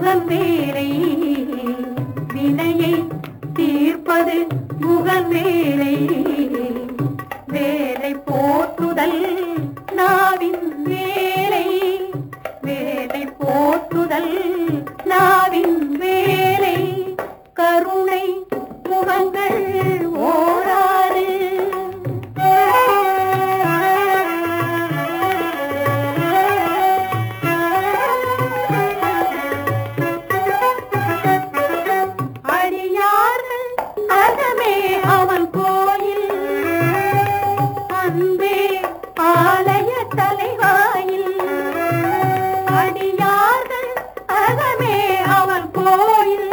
முகன் வேலை வினையை தீர்ப்பது முகன் வேலை வேலை போற்றுதல் நாவின் வேலை வேலை போற்றுதல் நாவின் வேலை கருணை முகங்கள் ஓராறு அடியார்கள் அகமே அவன் கோயில் அன்பே ஆலய தலைவாயில் அடியார்கள் அகமே அவன் கோயில்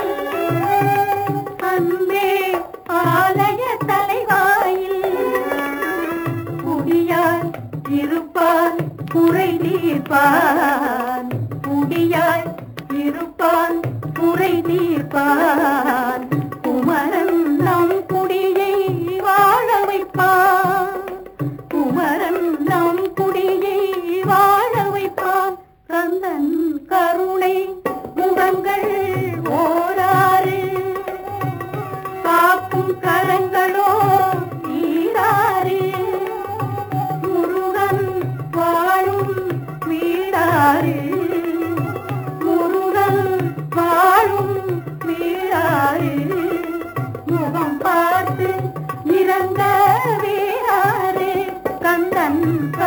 அன்பே ஆலய தலைவாயில் குடியாய் இருப்பான் குறை தீர்ப்பான் குடியாய் இருப்பான் குறை தீர்ப்பான் குமரன் நம் குடியை வாழ வைப்பான் குமரன் நம் குடியை வாழ வைப்பான் கந்தன் கருணை முகங்கள் ஓராறு காக்கும் கரங்களோ நீராறு முருகன் வாழும் வீடாறு முருகன் வாழும் வீடாறு முகம் பார்த்து இறங்க வேறாறு கந்தன்